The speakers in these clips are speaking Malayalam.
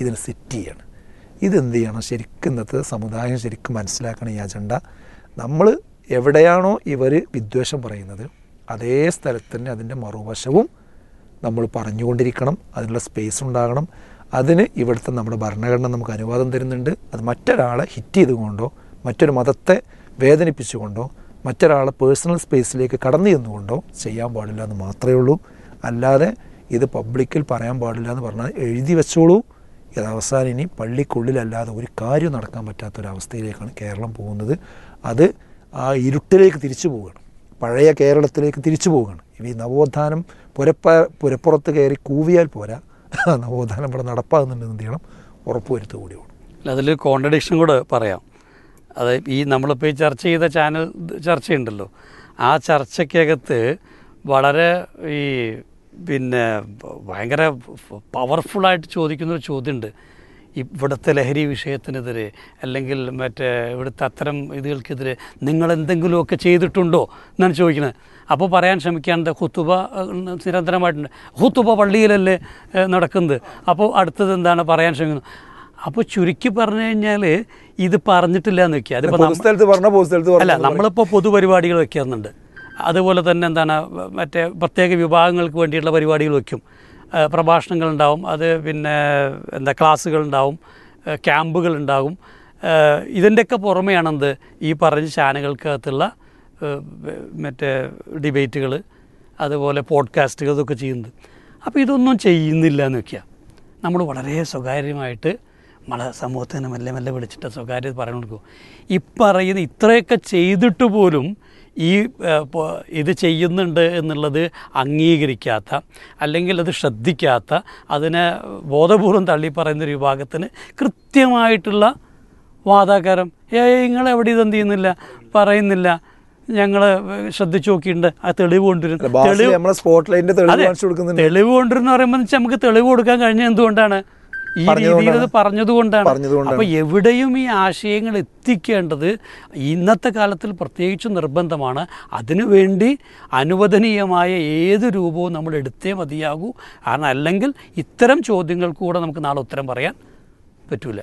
ഇതിന് സെറ്റ് ചെയ്യണം ഇതെന്ത് ചെയ്യണം ശരിക്കും ഇന്നത്തെ സമുദായം ശരിക്കും മനസ്സിലാക്കണം ഈ അജണ്ട നമ്മൾ എവിടെയാണോ ഇവർ വിദ്വേഷം പറയുന്നത് അതേ സ്ഥലത്ത് തന്നെ അതിൻ്റെ മറുവശവും നമ്മൾ പറഞ്ഞുകൊണ്ടിരിക്കണം അതിനുള്ള സ്പേസ് ഉണ്ടാകണം അതിന് ഇവിടുത്തെ നമ്മുടെ ഭരണഘടന നമുക്ക് അനുവാദം തരുന്നുണ്ട് അത് മറ്റൊരാളെ ഹിറ്റ് ചെയ്തുകൊണ്ടോ മറ്റൊരു മതത്തെ വേദനിപ്പിച്ചുകൊണ്ടോ മറ്റൊരാളെ പേഴ്സണൽ സ്പേസിലേക്ക് കടന്നു ചെന്നുകൊണ്ടോ ചെയ്യാൻ പാടില്ല എന്ന് മാത്രമേ ഉള്ളൂ അല്ലാതെ ഇത് പബ്ലിക്കിൽ പറയാൻ പാടില്ല എന്ന് പറഞ്ഞാൽ എഴുതി വെച്ചോളൂ ഇത് അവസാനം ഇനി പള്ളിക്കുള്ളിലല്ലാതെ ഒരു കാര്യം നടക്കാൻ പറ്റാത്തൊരവസ്ഥയിലേക്കാണ് കേരളം പോകുന്നത് അത് ആ ഇരുട്ടിലേക്ക് തിരിച്ചു പോവുകയാണ് പഴയ കേരളത്തിലേക്ക് തിരിച്ചു പോവുകയാണ് ഈ നവോത്ഥാനം പുരപ്പ പുരപ്പുറത്ത് കയറി കൂവിയാൽ പോരാ നവോത്ഥാനം ഇവിടെ നടപ്പാകുന്നുണ്ടെന്ന് എന്ത് ചെയ്യണം ഉറപ്പുവരുത്തുക കൂടി വേണം അതിൽ കോൺട്രഡിക്ഷൻ കൂടെ പറയാം അത് ഈ നമ്മളിപ്പോൾ ഈ ചർച്ച ചെയ്ത ചാനൽ ചർച്ചയുണ്ടല്ലോ ആ ചർച്ചയ്ക്കകത്ത് വളരെ ഈ പിന്നെ ഭയങ്കര പവർഫുള്ളായിട്ട് ചോദിക്കുന്നൊരു ചോദ്യമുണ്ട് ഇവിടുത്തെ ലഹരി വിഷയത്തിനെതിരെ അല്ലെങ്കിൽ മറ്റേ ഇവിടുത്തെ അത്തരം ഇതുകൾക്കെതിരെ നിങ്ങൾ എന്തെങ്കിലുമൊക്കെ ചെയ്തിട്ടുണ്ടോ എന്നാണ് ചോദിക്കുന്നത് അപ്പോൾ പറയാൻ ശ്രമിക്കാണ്ട് ഹുത്തുബ ഏഹ്, നിരന്തരമായിട്ടുണ്ട് ഹുത്തുബ പള്ളിയിലല്ലേ ഏഹ്, നടക്കുന്നത് അപ്പോൾ അടുത്തത് എന്താണ് പറയാൻ ശ്രമിക്കുന്നത് അപ്പോൾ ചുരുക്കി പറഞ്ഞു കഴിഞ്ഞാൽ ഇത് പറഞ്ഞിട്ടില്ല എന്ന് വെക്കുക അതിപ്പോൾ നമ്മ- പൊതുസ്ഥലത്ത് പറഞ്ഞ പൊതുസ്ഥലത്ത് അല്ല പറഞ്ഞ നമ്മളിപ്പോൾ പൊതുപരിപാടികൾ വെക്കുന്നുണ്ട് അതുപോലെ തന്നെ എന്താണ് മറ്റേ പ്രത്യേക വിഭാഗങ്ങൾക്ക് വേണ്ടിയിട്ടുള്ള പരിപാടികൾ വെക്കും ഏഹ് പ്രഭാഷണങ്ങളുണ്ടാവും അത് പിന്നെ എന്താ ക്ലാസ്സുകളുണ്ടാവും ഏഹ് ക്യാമ്പുകളുണ്ടാവും ഏഹ് ഇതിൻ്റെയൊക്കെ പുറമെയാണെന്ത് ഈ പറഞ്ഞ ചാനലുകൾക്കകത്തുള്ള ഏഹ് മറ്റേ ഡിബേറ്റുകൾ അതുപോലെ പോഡ്കാസ്റ്റുകൾ ഇതൊക്കെ ചെയ്യുന്നത് അപ്പോൾ ഇതൊന്നും ചെയ്യുന്നില്ല എന്ന് വെക്കുക നമ്മൾ വളരെ സ്വകാര്യമായിട്ട് നമ്മളെ സമൂഹത്തിന് മെല്ലെ മെല്ലെ വിളിച്ചിട്ട് സ്വകാര്യത പറഞ്ഞു കൊടുക്കും ഈ പറയുന്ന ഇത്രയൊക്കെ ചെയ്തിട്ട് പോലും ഈ ഏഹ്, പോ- ഇത് ചെയ്യുന്നുണ്ട് എന്നുള്ളത് അംഗീകരിക്കാത്ത അല്ലെങ്കിൽ അത് ശ്രദ്ധിക്കാത്ത അതിനെ ബോധപൂർവം തള്ളി പറയുന്ന ഒരു വിഭാഗത്തിന് കൃത്യമായിട്ടുള്ള വാതാകാരം ഏ നിങ്ങൾ എവിടെ ഇതെന്ത് ചെയ്യുന്നില്ല പറയുന്നില്ല ഞങ്ങൾ ശ്രദ്ധിച്ചു നോക്കിയിട്ടുണ്ട് ആ തെളിവ് കൊണ്ടുവരും ഭാഷ നമ്മളെ സ്പോട്ട് ലൈറ്റിന്റെ തെളിവ് കാണിച്ചു കൊടുക്കുന്നുണ്ട് തെളിവ് കൊണ്ടുവരുന്ന പറയുമ്പോൾ വെച്ചാൽ നമുക്ക് തെളിവ് കൊടുക്കാൻ കഴിഞ്ഞ എന്തുകൊണ്ടാണ് ഈ രീതിയിൽ അത് പറഞ്ഞതുകൊണ്ടാണ് പറഞ്ഞതുകൊണ്ടാണ്. അപ്പൊ എവിടെയും ഈ ആശയങ്ങൾ എത്തിക്കേണ്ടത് ഇന്നത്തെ കാലത്തിൽ പ്രത്യേകിച്ച് നിർബന്ധമാണ് അതിനുവേണ്ടി അനുവദനീയമായ ഏത് രൂപവും നമ്മൾ എടുത്തേ മതിയാകൂ കാരണം അല്ലെങ്കിൽ ഇത്തരം ചോദ്യങ്ങൾക്ക് കൂടെ നമുക്ക് നാളെ ഉത്തരം പറയാൻ പറ്റൂല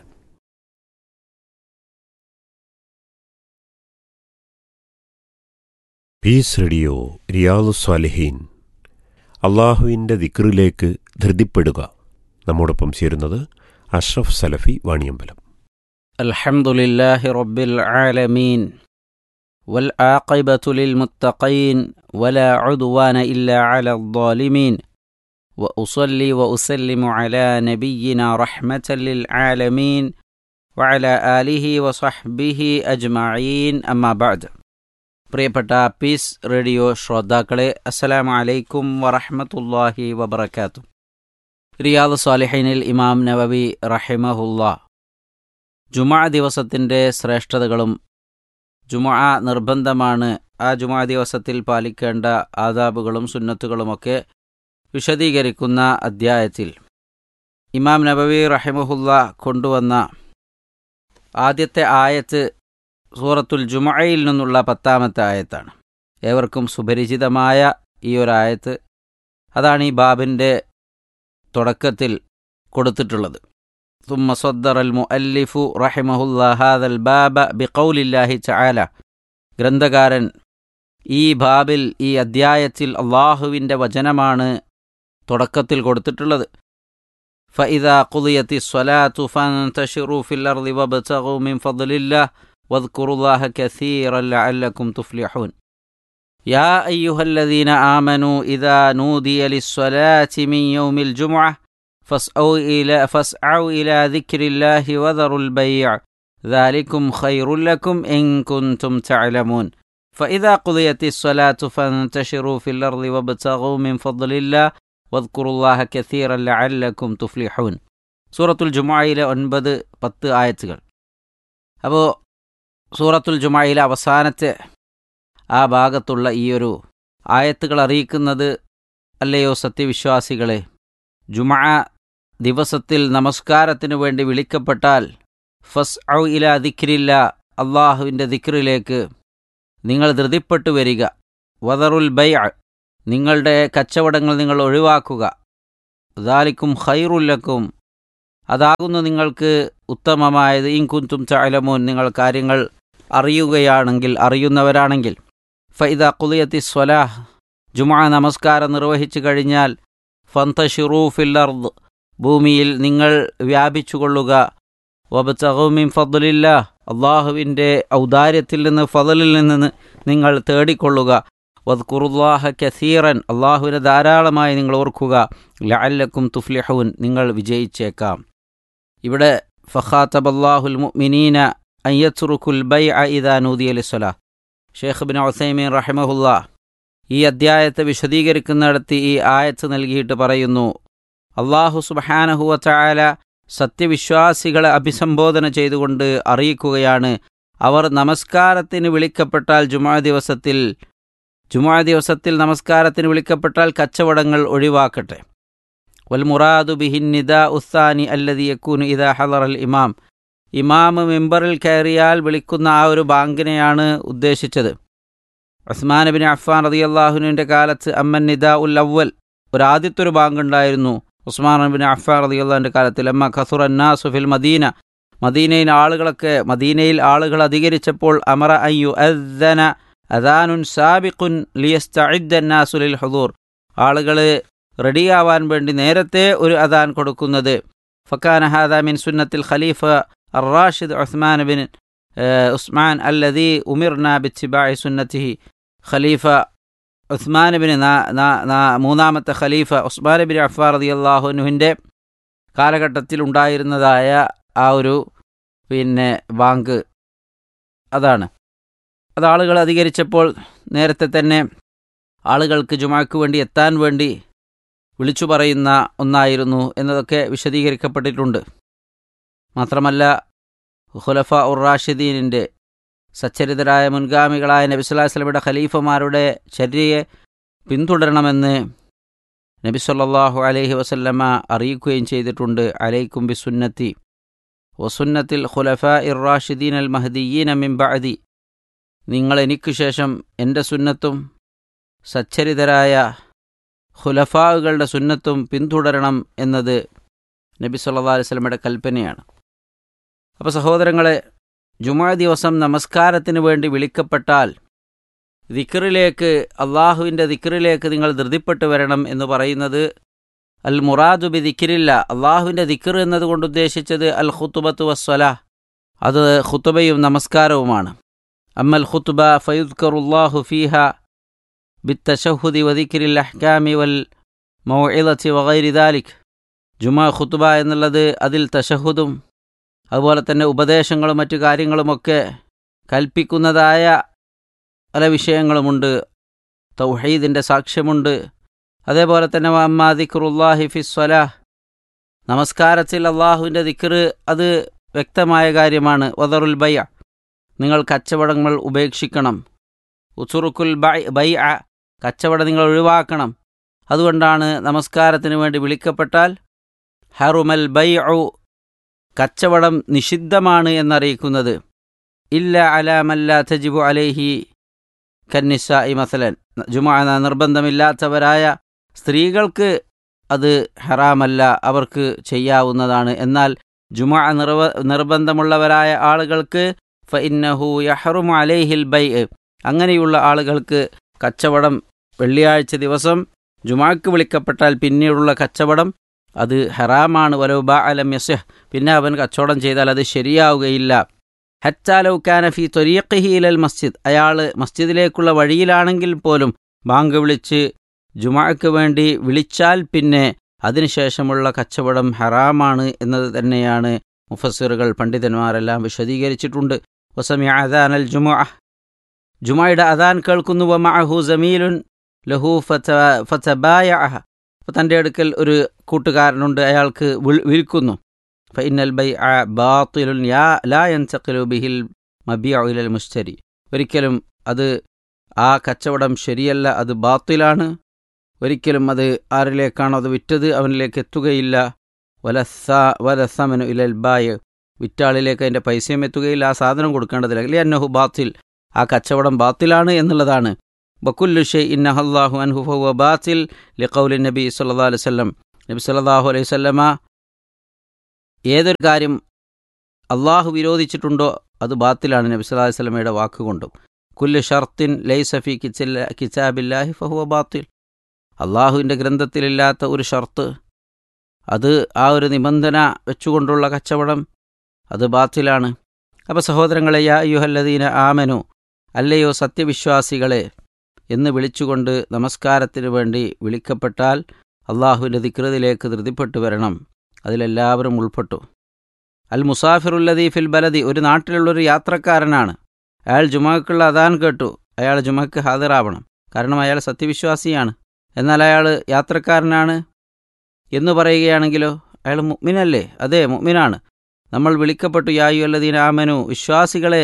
പീസ് റേഡിയോ റിയാദു സ്വാലിഹീൻ അള്ളാഹുവിൻ്റെ ദിക്റിലേക്ക് ധൃതിപ്പെടുക നമ്മോടൊപ്പം ചേരുന്നത് അഷ്റഫ് സലഫി വാണിയമ്പലം الحمد لله رب العالمين والعاقبة للمتقين ولا عدوان إلا على الظالمين وأصلي وأسلم على نبينا رحمة للعالمين وعلى آله وصحبه أجمعين أما بعد പ്രിയപ്പെട്ട പീസ് റേഡിയോ ശ്രോതാക്കളെ അസ്സലാമു അലൈക്കും വറഹ്മത്തുള്ളാഹി വബറകാതുഹു റിയാദ് സ്വാലിഹീനിൽ ഇമാം നവവി റഹിമഹുല്ലാ ജുമാ ദിവസത്തിൻ്റെ ശ്രേഷ്ഠതകളും ജുമാ നിർബന്ധമാണ് ആ ജുമാ ദിവസത്തിൽ പാലിക്കേണ്ട ആദാബുകളും സുന്നത്തുകളുമൊക്കെ വിശദീകരിക്കുന്ന അദ്ധ്യായത്തിൽ ഇമാം നബവി റഹിമഹുല്ല കൊണ്ടുവന്ന ആദ്യത്തെ ആയത്ത് സൂറത്തുൽ ജുമയിൽ നിന്നുള്ള പത്താമത്തെ ആയത്താണ് ഏവർക്കും സുപരിചിതമായ ഈ ഒരു ആയത്ത് അതാണ് ഈ ബാബിൻ്റെ തുടക്കത്തിൽ കൊടുത്തിട്ടുള്ളത് ثم صدر المؤلف رحمه الله هذا الباب بقول الله تعالى ഗ്രന്ഥകാരൻ ഈ ബാബിൽ ഈ അദ്ധ്യായത്തിൽ അള്ളാഹുവിൻ്റെ വചനമാണ് തുടക്കത്തിൽ കൊടുത്തിട്ടുള്ളത് فإذا قضيت الصلاة فانتشروا في الأرض وابتغوا من فضل الله واذكروا الله كثيرا لعلكم تفلحون يا أيها الذين آمنوا إذا نودي للصلاة من يوم الجمعة فاسعوا إلى, فاسعوا إلى ذكر الله وذروا البيع ذلكم خير لكم إن كنتم تعلمون فإذا قضيت الصلاة فانتشروا في الأرض وابتغوا من فضل الله واذكروا الله كثيرا لعلكم تفلحون സൂറത്തുൽ ജുമായിലെ ഒൻപത് പത്ത് ആയത്തുകൾ അപ്പോൾ സൂറത്തുൽ ജുമായിലെ അവസാനത്തെ ആ ഭാഗത്തുള്ള ഈ ഒരു ആയത്തുകൾ അറിയിക്കുന്നത് അല്ലയോ സത്യവിശ്വാസികളെ ജുമാ ദിവസത്തിൽ നമസ്കാരത്തിനു വേണ്ടി വിളിക്കപ്പെട്ടാൽ ഫസ് ഔ ഇല ദിക്രില്ല അള്ളാഹുവിൻ്റെ ദിക്റിലേക്ക് നിങ്ങൾ ധൃതിപ്പെട്ടു വരിക വദറുൽ ബൈ നിങ്ങളുടെ കച്ചവടങ്ങൾ നിങ്ങൾ ഒഴിവാക്കുക ദാലിക്കും ഖൈറുല്ലക്കും അതാകുന്നു നിങ്ങൾക്ക് ഉത്തമമായത് ഇൻകുന്തും ചാലമോൻ നിങ്ങൾ കാര്യങ്ങൾ അറിയുകയാണെങ്കിൽ അറിയുന്നവരാണെങ്കിൽ ഫൈദ കുലിയത്തി സ്വലാഹ് ജുമാ നമസ്കാരം നിർവഹിച്ചു കഴിഞ്ഞാൽ ഫന്തഷിറൂ ഫില്ലർദ് ഭൂമിയിൽ നിങ്ങൾ വ്യാപിച്ചുകൊള്ളുക വബത്തഹുമിൻ ഫضലില്ല അള്ളാഹുവിൻ്റെ ഔദാര്യത്തിൽ നിന്ന് ഫضലിൽ നിന്ന് നിങ്ങൾ തേടിക്കൊള്ളുക വദ്കുറുല്ലാഹ കസീറൻ അള്ളാഹുവിനെ ധാരാളമായി നിങ്ങൾ ഓർക്കുക ലഅല്ലക്കും തുഫ്ലിഹൂൻ നിങ്ങൾ വിജയിച്ചേക്കാം ഇവിടെ ഫഖാത്തബല്ലാഹുൽ മുഅ്മിനീന അയ്യത്തുറുഖുൽ ബൈ ഇദാ നൂദിയ ലിസ്വലാ ഷേഖ് ബിൻ ഉസൈമീൻ റഹിമഹുല്ല ഈ അദ്ധ്യായത്തെ വിശദീകരിക്കുന്നിടത്ത് ഈ ആയത്ത് നൽകിയിട്ട് പറയുന്നു അള്ളാഹു സുബഹാനഹുവ ചായാല സത്യവിശ്വാസികളെ അഭിസംബോധന ചെയ്തുകൊണ്ട് അറിയിക്കുകയാണ് അവർ നമസ്കാരത്തിന് വിളിക്കപ്പെട്ടാൽ ജുമാ ദിവസത്തിൽ ജുമാ ദിവസത്തിൽ നമസ്കാരത്തിന് വിളിക്കപ്പെട്ടാൽ കച്ചവടങ്ങൾ ഒഴിവാക്കട്ടെ വൽ മുറാദു ബിഹിൻ നിദ ഉസ്താനി അല്ലതി യക്കൂന് ഇദാ ഹലർ അൽ ഇമാം ഇമാം മെമ്പറിൽ കയറിയാൽ വിളിക്കുന്ന ആ ഒരു ബാങ്കിനെയാണ് ഉദ്ദേശിച്ചത് ഉസ്മാൻ ബിൻ അഫ്ഫാൻ റതിയല്ലാഹുവിൻ്റെ കാലത്ത് അമ്മൻ നിദ ഉൽ അവൽ ഒരു ആദ്യത്തെ ഒരു ബാങ്ക് ഉണ്ടായിരുന്നു ഉസ്മാൻ ബിൻ അഫ്ഫാൻ റതിയല്ലാഹുവിൻ്റെ കാലത്ത് ലമ്മ ഖസുർ അന്നാസു ഫിൽ മദീന മദീനയിൽ ആളുകളൊക്കെ മദീനയിൽ ആളുകൾ അധികരിച്ചപ്പോൾ അമറ അയ്യു അദ്ദന അദാനുൻ സാബിഖുൻ ലിയസ്തഇദ്ദന്നാസുലിൽ ഹുദൂർ ആളുകൾ റെഡിയാവാൻ വേണ്ടി നേരത്തെ ഒരു അദാൻ കൊടുക്കുന്നത് ഫക്കാന ഹാദ മിൻ സുന്നത്തിൽ ഖലീഫ الراشد عثمان بن ഉസ്മാൻ അല്ലദി ഉമിർന ബിത്തിബായി സുന്നത്തിഹി ഖലീഫ ഉസ്മാൻ ബിൻ മൂന്നാമത്തെ ഖലീഫ ഉസ്മാൻ ബിൻ അഫാർ റതി അള്ളാഹുനുവിൻ്റെ കാലഘട്ടത്തിൽ ഉണ്ടായിരുന്നതായ ആ ഒരു പിന്നെ ബാങ്ക് അതാണ് അത് ആളുകൾ അധികരിച്ചപ്പോൾ നേരത്തെ തന്നെ ആളുകൾക്ക് ജുമാക്ക് വേണ്ടി എത്താൻ വേണ്ടി വിളിച്ചു പറയുന്ന ഒന്നായിരുന്നു എന്നതൊക്കെ വിശദീകരിക്കപ്പെട്ടിട്ടുണ്ട് മാത്രമല്ല ഖുലഫ ഉർ റാഷിദീനിൻ്റെ സച്ചരിതരായ മുൻഗാമികളായ നബിസ്വല്ലാസ്ലമിയുടെ ഖലീഫമാരുടെ ചര്യയെ പിന്തുടരണമെന്ന് നബി സല്ലല്ലാഹു അലൈഹി വസല്ലമ അറിയിക്കുകയും ചെയ്തിട്ടുണ്ട് അലൈക്കും ബി സുന്നത്തി വസുന്നത്തിൽ ഖുലഫ ഇർ റാഷിദീൻ അൽ മഹദീൻ മിൻ ബഅദി നിങ്ങൾ എനിക്ക് ശേഷം എൻ്റെ സുന്നത്തും സച്ചരിതരായ ഖുലഫാവുകളുടെ സുന്നത്തും പിന്തുടരണം എന്നത് നബി സല്ലല്ലാഹു അലൈഹി വസല്ലമയുടെ കൽപ്പനയാണ് അപ്പോൾ സഹോദരങ്ങളെ ജുമാ ദിവസം നമസ്കാരത്തിന് വേണ്ടി വിളിക്കപ്പെട്ടാൽ ദിക്റിലേക്ക് അള്ളാഹുവിൻ്റെ ദിക്റിലേക്ക് നിങ്ങൾ ധൃതിപ്പെട്ടു വരണം എന്ന് പറയുന്നത് അൽ മുറാദു ബി ദിക്റില്ല അള്ളാഹുവിൻ്റെ ദിക്ർ എന്നതുകൊണ്ട് ഉദ്ദേശിച്ചത് അൽ ഖുത്തുബത്ത് വസ്വല അത് ഖുത്തുബയും നമസ്കാരവുമാണ് അമ്മൽ ഖുത്തുബ ഫയുദ്കറുല്ലാഹു ഫീഹ ബിത്തഷഹുദി വദിക്രിൽ അഹ്കാമി വൽ മൗഇലത്തി വഗൈരി ദാലിക് ജുമാ ഖുത്തുബ എന്നുള്ളത് അതിൽ തഷഹുദും അതുപോലെ തന്നെ ഉപദേശങ്ങളും മറ്റു കാര്യങ്ങളുമൊക്കെ കൽപ്പിക്കുന്നതായ പല വിഷയങ്ങളുമുണ്ട് തൗഹീദിൻ്റെ സാക്ഷ്യമുണ്ട് അതേപോലെ തന്നെ അമ്മാ ദിക്റുല്ലാഹി ഫിസ്വലാഹ് നമസ്കാരത്തിൽ അള്ളാഹുവിൻ്റെ ദിക്ർ അത് വ്യക്തമായ കാര്യമാണ് വദറുൽ ബൈ നിങ്ങൾ കച്ചവടങ്ങൾ ഉപേക്ഷിക്കണം ഉസുറുക്കുൽ ബൈ ബൈ കച്ചവടം നിങ്ങൾ ഒഴിവാക്കണം അതുകൊണ്ടാണ് നമസ്കാരത്തിന് വേണ്ടി വിളിക്കപ്പെട്ടാൽ ഹറുമൽ ബൈ കച്ചവടം നിഷിദ്ധമാണ് എന്നറിയിക്കുന്നത് ഇല്ല അലാമല്ല തജിബു അലൈഹി കന്നിസ ഇ മസലൻ ജുമാ നിർബന്ധമില്ലാത്തവരായ സ്ത്രീകൾക്ക് അത് ഹറാമല്ല അവർക്ക് ചെയ്യാവുന്നതാണ് എന്നാൽ ജുമാ നിർവ നിർബന്ധമുള്ളവരായ ആളുകൾക്ക് ഫഇന്നഹു യഹറുമു അലൈഹിൽ ബൈ അങ്ങനെയുള്ള ആളുകൾക്ക് കച്ചവടം വെള്ളിയാഴ്ച ദിവസം ജുമാക്ക് വിളിക്കപ്പെട്ടാൽ പിന്നീടുള്ള കച്ചവടം അത് ഹറാമാണ് വലോബ അലം യസ്യഹ് പിന്നെ അവൻ കച്ചവടം ചെയ്താൽ അത് ശരിയാവുകയില്ല ഹച്ചാലൗക്കാന ഫി തൊരീഖിഹിലൽ മസ്ജിദ് അയാൾ മസ്ജിദിലേക്കുള്ള വഴിയിലാണെങ്കിൽ പോലും ബാങ്ക് വിളിച്ച് ജുമാക്ക് വേണ്ടി വിളിച്ചാൽ പിന്നെ അതിനുശേഷമുള്ള കച്ചവടം ഹറാമാണ് എന്നത് തന്നെയാണ് മുഫസ്സിറുകൾ പണ്ഡിതന്മാരെല്ലാം വിശദീകരിച്ചിട്ടുണ്ട് വസമി അദാൻ അൽ ജുമുഅ ജുമായുടെ അദാൻ കേൾക്കുന്നു വമഅഹു സമീലുൻ ലഹു ഫത ഫതബായ തൻ്റെ അടുക്കൽ ഒരു കൂട്ടുകാരനുണ്ട് അയാൾക്ക് വിൽക്കുന്നു ഫൈനൽ ബൈ ബാത്തിലുൻ യാ ലാ യൻതഖിലു ബിഹിൽ മബിയു ഇലൽ മുസ്തരി ഒരിക്കലും അത് ആ കച്ചവടം ശരിയല്ല അത് ബാത്തിലാണ് ഒരിക്കലും അത് ആരിലേക്കാണോ അത് വിറ്റത് അവനിലേക്ക് എത്തുകയില്ല വലസ വലസമനു ഇലൽ ബായ് വിറ്റാളിലേക്ക് അതിൻ്റെ പൈസയും എത്തുകയില്ല ആ സാധനം കൊടുക്കേണ്ടതില്ല അല്ലെ അന്നഹു ബാത്തിൽ ആ കച്ചവടം ബാത്തിലാണ് എന്നുള്ളതാണ് ബക്കുല്ലു ഷെയ് ഇന്നഹല്ലാഹു അൻഹു ഫഹുവ ബാത്തിൽ ലിഖൗലി നബി സല്ലല്ലാഹു അലൈഹി വസല്ലം നബി സല്ലല്ലാഹു അലൈഹി വസല്ലമ ഏതൊരു കാര്യം അള്ളാഹു വിരോധിച്ചിട്ടുണ്ടോ അത് ബാത്തിലാണ് നബി സല്ലല്ലാഹു അലൈഹി വസല്ലമയുടെ വാക്കുകൊണ്ടും കുല്ല് ഷർത്തിൻ ലൈസഫി കിച്ചല്ല കിച്ചാബില്ലാഹി ഫഹുവ ബാത്തിൽ അള്ളാഹുവിൻ്റെ ഗ്രന്ഥത്തിലില്ലാത്ത ഒരു ഷർത്ത് അത് ആ ഒരു നിബന്ധന വെച്ചുകൊണ്ടുള്ള കച്ചവടം അത് ബാത്തിലാണ് അപ്പോൾ സഹോദരങ്ങളെ യാ യുഹല്ലദീന ആമനു അല്ലയോ സത്യവിശ്വാസികളെ എന്ന് വിളിച്ചുകൊണ്ട് നമസ്കാരത്തിന് വേണ്ടി വിളിക്കപ്പെട്ടാൽ അള്ളാഹുവിൻ്റെ ദിക്രതിലേക്ക് ധൃതിപ്പെട്ടു വരണം അതിലെല്ലാവരും ഉൾപ്പെട്ടു അൽ മുസാഫിറുല്ലദീ ഫിൽ ബലദി ഒരു നാട്ടിലുള്ളൊരു യാത്രക്കാരനാണ് അയാൾ ജുമക്കുള്ള അതാൻ കേട്ടു അയാൾ ജുമക്ക് ഹാജരാവണം കാരണം അയാൾ സത്യവിശ്വാസിയാണ് എന്നാൽ അയാൾ യാത്രക്കാരനാണ് എന്ന് പറയുകയാണെങ്കിലോ അയാൾ മുഅ്മിനല്ലേ അതെ മുഅ്മിനാണ് നമ്മൾ വിളിക്കപ്പെട്ടു യായു അല്ലദീന ആമനു വിശ്വാസികളെ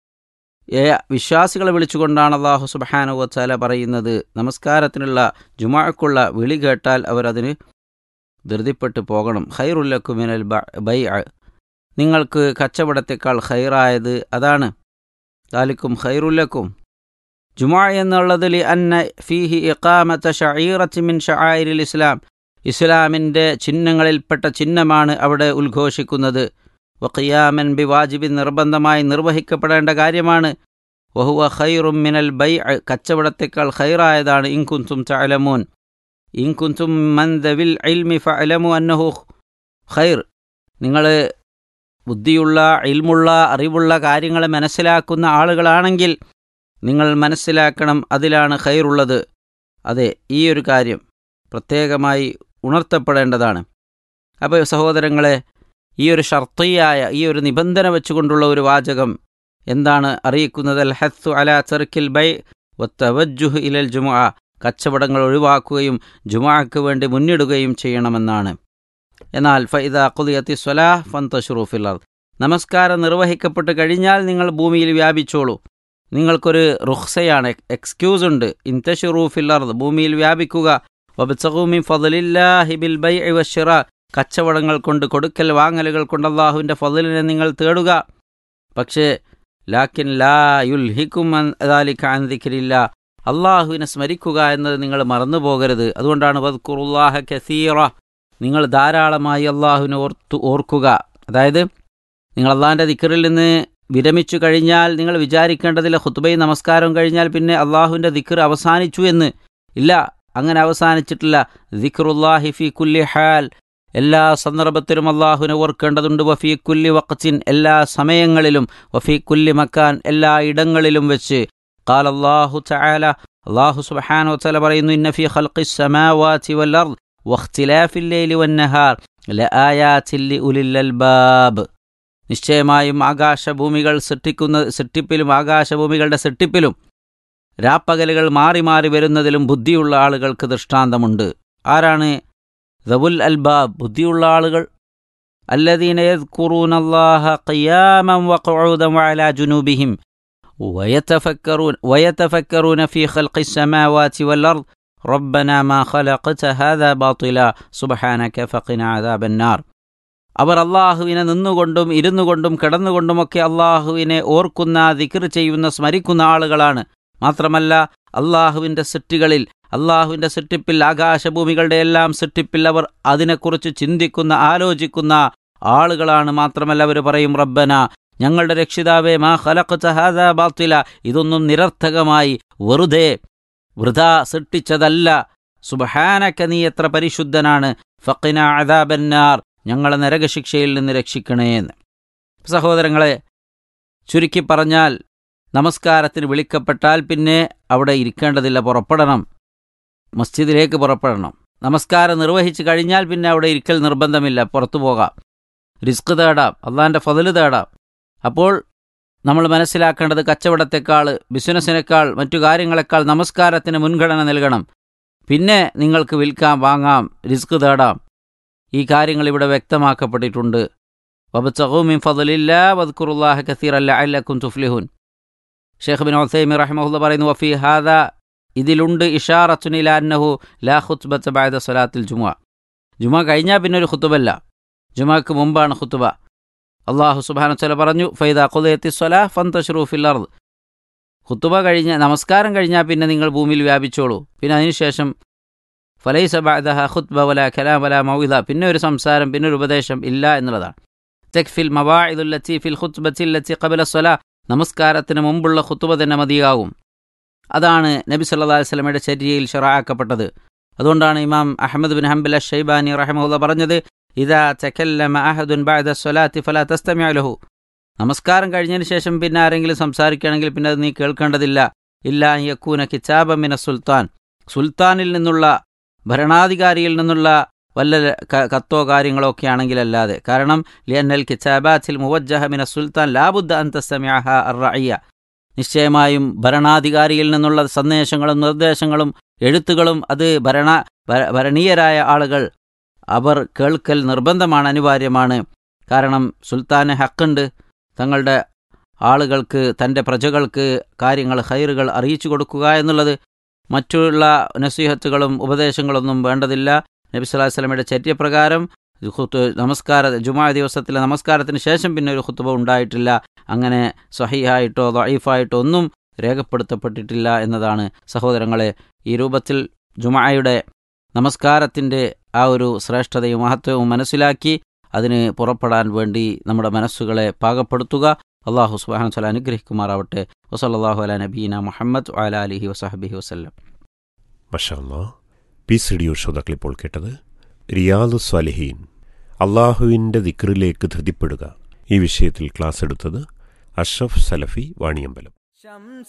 ഏ വിശ്വാസികളെ വിളിച്ചുകൊണ്ടാണ് അള്ളാഹു സുബഹാനു വച്ചാല പറയുന്നത് നമസ്കാരത്തിനുള്ള ജുമാക്കുള്ള വിളി കേട്ടാൽ അവരതിന് ധൃതിപ്പെട്ട് പോകണം ഖൈറുല്ലക്കുമിനൽ ബൈ നിങ്ങൾക്ക് കച്ചവടത്തേക്കാൾ ഖൈറായത് അതാണ് ദാലിക്കും ഖൈറുല്ലക്കും ജുമാ എന്നുള്ളതിൽ അന്ന ഫീഹി ഇഖാമത്ത ഷഈറത്തി മിൻ ഷആയിരിൽ ഇസ്ലാം ഇസ്ലാമിൻ്റെ ചിഹ്നങ്ങളിൽപ്പെട്ട ചിഹ്നമാണ് അവിടെ ഉദ്ഘോഷിക്കുന്നത് വഖിയാമൻ ബി വാജിബി നിർബന്ധമായി നിർവഹിക്കപ്പെടേണ്ട കാര്യമാണ് വഹുവ ഖൈറും മിനൽ ബൈ കച്ചവടത്തേക്കാൾ ഖൈറായതാണ് ഇൻകുന്തും തഅലമൂൻ ഇൻകുന്തും മൻ ദവിൽ ഇൽമി ഫഅലമു അന്നഹു ഖൈർ നിങ്ങൾ ബുദ്ധിയുള്ള ഇൽമുള്ള അറിവുള്ള കാര്യങ്ങളെ മനസ്സിലാക്കുന്ന ആളുകളാണെങ്കിൽ നിങ്ങൾ മനസ്സിലാക്കണം അതിലാണ് ഖൈറുള്ളത് അതെ ഈ ഒരു കാര്യം പ്രത്യേകമായി ഉണർത്തപ്പെടേണ്ടതാണ് അപ്പോൾ സഹോദരങ്ങളെ ഈ ഒരു ഷർത്തിയായ ഈ ഒരു നിബന്ധന വെച്ചുകൊണ്ടുള്ള ഒരു വാചകം എന്താണ് അറിയിക്കുന്നത് അൽ ഹത്തു അല ചെറുക്കിൽ ബൈ വത്തവജുഹ് ഇലൽ ജുമുഅ കച്ചവടങ്ങൾ ഒഴിവാക്കുകയും ജുമാക്ക് വേണ്ടി മുന്നിടുകയും ചെയ്യണമെന്നാണ് എന്നാൽ ഫൈദ ഖുദിയത്തി സ്വലാഹ് ഫന്തഷുറൂഫിൽ നമസ്കാരം നിർവഹിക്കപ്പെട്ട് കഴിഞ്ഞാൽ നിങ്ങൾ ഭൂമിയിൽ വ്യാപിച്ചോളൂ നിങ്ങൾക്കൊരു റുഹ്സയാണ് എക്സ്ക്യൂസ് ഉണ്ട് ഇൻതഷുറൂഫിൽ ഭൂമിയിൽ വ്യാപിക്കുക വബ്സഖൂമി ഫضലില്ലാഹി ബിൽ ബൈ വഷിറ കച്ചവടങ്ങൾ കൊണ്ട് കൊടുക്കൽ വാങ്ങലുകൾ കൊണ്ട് അള്ളാഹുവിൻ്റെ ഫضലിനെ നിങ്ങൾ തേടുക പക്ഷേ ലാക്കിൻ ലാ യുൽഹിക്കും അദാലിഖാൻ ദിക്രില്ല അള്ളാഹുവിനെ സ്മരിക്കുക എന്നത് നിങ്ങൾ മറന്നു പോകരുത് അതുകൊണ്ടാണ് വദ്കുറുല്ലാഹ കസീറ നിങ്ങൾ ധാരാളമായി അള്ളാഹുവിനെ ഓർത്തു ഓർക്കുക അതായത് നിങ്ങൾ അള്ളാഹിൻ്റെ ദിക്കറിൽ നിന്ന് വിരമിച്ചു കഴിഞ്ഞാൽ നിങ്ങൾ വിചാരിക്കേണ്ടതില്ല ഹുത്തുബയും നമസ്കാരവും കഴിഞ്ഞാൽ പിന്നെ അള്ളാഹുവിൻ്റെ ദിക്കർ അവസാനിച്ചു എന്ന് ഇല്ല അങ്ങനെ അവസാനിച്ചിട്ടില്ല ദിക്റുല്ലാഹി ഫി കുല്ലി ഹാൽ എല്ലാ സന്ദർഭത്തിലും അള്ളാഹുവിനെ ഓർക്കേണ്ടതുണ്ട് വഫീ കുല്ലി വഖത്തിൻ എല്ലാ സമയങ്ങളിലും വഫീ കുല്ലി മക്കാൻ എല്ലാ ഇടങ്ങളിലും വെച്ച് قال الله تعالى الله سبحانه وتعالى പറയുന്നു ഇന്ന ഫീ ഖൽഖി السماوات والأرض واختلاف الليل والنهار لآيات لأولي الألباب നിശ്ചയമായും ആകാശഭൂമികൾ സൃഷ്ടിക്കുന്ന സൃഷ്ടിപ്പിലും ആകാശഭൂമികളുടെ സൃഷ്ടിപ്പിലും രാപ്പകലുകൾ മാറി മാറി വരുന്നതിലും ബുദ്ധിയുള്ള ആളുകൾക്ക് ദൃഷ്ടാന്തമുണ്ട് ആരാണ് ദബുൽ അൽബാബ് ബുദ്ധിയുള്ള ആളുകൾ الذين يذكرون الله قياما وقعودا وعلى جنوبهم ويتفكرون ويتفكرون في خلق السماوات والأرض ربنا ما خلقت هذا باطلا سبحانك فقنا عذاب النار അവർ അള്ളാഹുവിനെ നിന്നുകൊണ്ടും ഇരുന്നുകൊണ്ടും കിടന്നുകൊണ്ടുമൊക്കെ അള്ളാഹുവിനെ ഓർക്കുന്ന ദിക്ർ ചെയ്യുന്ന സ്മരിക്കുന്ന ആളുകളാണ് മാത്രമല്ല അള്ളാഹുവിൻ്റെ സൃഷ്ടികളിൽ അള്ളാഹുവിൻ്റെ സൃഷ്ടിപ്പിൽ ആകാശഭൂമികളുടെ എല്ലാം സൃഷ്ടിപ്പിൽ അവർ അതിനെക്കുറിച്ച് ചിന്തിക്കുന്ന ആലോചിക്കുന്ന ആളുകളാണ് മാത്രമല്ല അവർ പറയും റബ്ബന ഞങ്ങളുടെ രക്ഷിതാവേ മാ ഖലഖ്ത ഹാദാ ബാത്തില ഇതൊന്നും നിരർത്ഥകമായി വെറുതെ വൃഥാ സൃഷ്ടിച്ചതല്ല സുബഹാനക്ക നീ എത്ര പരിശുദ്ധനാണ് ഫക്കിന അദാബന്നാർ ഞങ്ങളെ നരകശിക്ഷയിൽ നിന്ന് രക്ഷിക്കണേ എന്ന് സഹോദരങ്ങളെ ചുരുക്കി പറഞ്ഞാൽ നമസ്കാരത്തിന് വിളിക്കപ്പെട്ടാൽ പിന്നെ അവിടെ ഇരിക്കേണ്ടതില്ല പുറപ്പെടണം മസ്ജിദിലേക്ക് പുറപ്പെടണം നമസ്കാരം നിർവഹിച്ചു കഴിഞ്ഞാൽ പിന്നെ അവിടെ ഇരിക്കൽ നിർബന്ധമില്ല പുറത്തു പോകാം റിസ്ക് തേടാം അള്ളാൻ്റെ ഫതില് തേടാം അപ്പോൾ നമ്മൾ മനസ്സിലാക്കേണ്ടത് കച്ചവടത്തെക്കാൾ ബിസിനസ്സിനേക്കാൾ മറ്റു കാര്യങ്ങളെക്കാൾ നമസ്കാരത്തിന് മുൻഗണന നൽകണം പിന്നെ നിങ്ങൾക്ക് വിൽക്കാം വാങ്ങാം റിസ്ക് തേടാം ഈ കാര്യങ്ങൾ ഇവിടെ വ്യക്തമാക്കപ്പെട്ടിട്ടുണ്ട് വബത്തഹൂമിൻ ഫضലില്ല വദ്കുറുല്ലാഹ കസീറല്ല അല്ലക്കും തുഫ്ലിഹുൻ ഷേഖ് ബിൻ ഒസൈമി റഹ്മുല്ല പറയുന്നു വഫി ഹാദ ഇതിലുണ്ട് ഇഷാറത്തുനില അന്നഹു ലാ ഖുത്ബത്ത് ബാദ സ്വലാത്തിൽ ജുമ ജുമ കഴിഞ്ഞാൽ പിന്നെ ഒരു ഖുത്തുബല്ല ജുമക്ക് മുമ്പാണ് ഖുത്തുബ അള്ളാഹു സുബാന ചില പറഞ്ഞു ഫൈദ ഖുദയത്തി സ്വലാ ഫന്തഷ്റൂഫിൽ അർദ് ഖുത്തുബ കഴിഞ്ഞ നമസ്കാരം കഴിഞ്ഞാൽ പിന്നെ നിങ്ങൾ ഭൂമിയിൽ വ്യാപിച്ചോളൂ പിന്നെ അതിനുശേഷം ഫലൈസ ബാദഹ ഖുത്ബ വല കലാം വല മൗഇദ പിന്നെ ഒരു സംസാരം പിന്നെ ഒരു ഉപദേശം ഇല്ല എന്നുള്ളതാണ് തക്ഫിൽ മവാഇദുല്ലത്തി ഫിൽ ഖുത്ബത്തില്ലത്തി ഖബല സ്വല നമസ്കാരത്തിന് മുമ്പുള്ള ഖുത്ബ തന്നെ മതിയാകും അതാണ് നബി സല്ലല്ലാഹു അലൈഹി വസല്ലമയുടെ ചര്യയിൽ ഷറാക്കപ്പെട്ടത് അതുകൊണ്ടാണ് ഇമാം അഹമ്മദ് ബിൻ ഹംബൽ ഷൈബാനി റഹ്മഹുല്ല പറഞ്ഞത് ഇതാ തക്കല്ലമ അഹദുൻ ബഅദ സ്വലാത്തി ഫലാ തസ്തമിഅ ലഹു നമസ്കാരം കഴിഞ്ഞതിന് ശേഷം പിന്നെ ആരെങ്കിലും സംസാരിക്കുകയാണെങ്കിൽ പിന്നെ അത് നീ കേൾക്കേണ്ടതില്ല ഇല്ലാ യക്കൂന കിതാബ മിന സുൽത്താൻ സുൽത്താനിൽ നിന്നുള്ള ഭരണാധികാരിയിൽ നിന്നുള്ള വല്ല ക- കത്തോ കാര്യങ്ങളോ ഒക്കെ ആണെങ്കിലല്ലാതെ കാരണം ലിയന്നൽ കിതാബാത്തിൽ മുവജ്ജഹ മിന സുൽത്താൻ ലാബുദ്ദ അന്തസ്തമിഅഹ അറയ്യ നിശ്ചയമായും ഭരണാധികാരിയിൽ നിന്നുള്ള സന്ദേശങ്ങളും നിർദ്ദേശങ്ങളും എഴുത്തുകളും അത് ഭരണ ഭര- ഭരണീയരായ ആളുകൾ അവർ കേൾക്കൽ നിർബന്ധമാണ് അനിവാര്യമാണ് കാരണം സുൽത്താന് ഹക്കുണ്ട് തങ്ങളുടെ ആളുകൾക്ക് തൻ്റെ പ്രജകൾക്ക് കാര്യങ്ങൾ ഹൈറുകൾ അറിയിച്ചു കൊടുക്കുക എന്നുള്ളത് മറ്റുള്ള നസീഹത്തുകളും ഉപദേശങ്ങളൊന്നും വേണ്ടതില്ല നബി സ്വല്ലല്ലാഹു അലൈഹി വസല്ലമയുടെ ചര്യപ്രകാരം ഖുത്ത് നമസ്കാര ജുമാ ദിവസത്തിലെ നമസ്കാരത്തിന് ശേഷം പിന്നെ ഒരു ഖുത്തുബ ഉണ്ടായിട്ടില്ല അങ്ങനെ സഹിഹായിട്ടോ ദഈഫായിട്ടോ ഒന്നും രേഖപ്പെടുത്തപ്പെട്ടിട്ടില്ല എന്നതാണ് സഹോദരങ്ങളെ ഈ രൂപത്തിൽ ജുമായുടെ നമസ്കാരത്തിൻ്റെ ആ ഒരു ശ്രേഷ്ഠതയും മഹത്വവും മനസ്സിലാക്കി അതിന് പുറപ്പെടാൻ വേണ്ടി നമ്മുടെ മനസ്സുകളെ പാകപ്പെടുത്തുക അള്ളാഹു സുബാന സ്വല അനുഗ്രഹിക്കുമാറാവട്ടെ വസല്ലാഹു അല നബീന മുഹമ്മദ് അല അലിഹി വസഹബിഹി വസ്ല്ലം മഷാല്ലാ പീസ് റേഡിയോ ശ്രോതാക്കൾ ഇപ്പോൾ കേട്ടത് റിയാദു സ്വാലിഹീൻ അള്ളാഹുവിൻ്റെ ദിക്റിലേക്ക് ധൃതിപ്പെടുക ഈ വിഷയത്തിൽ ക്ലാസ് എടുത്തത് അഷ്റഫ് സലഫി വാണിയമ്പലം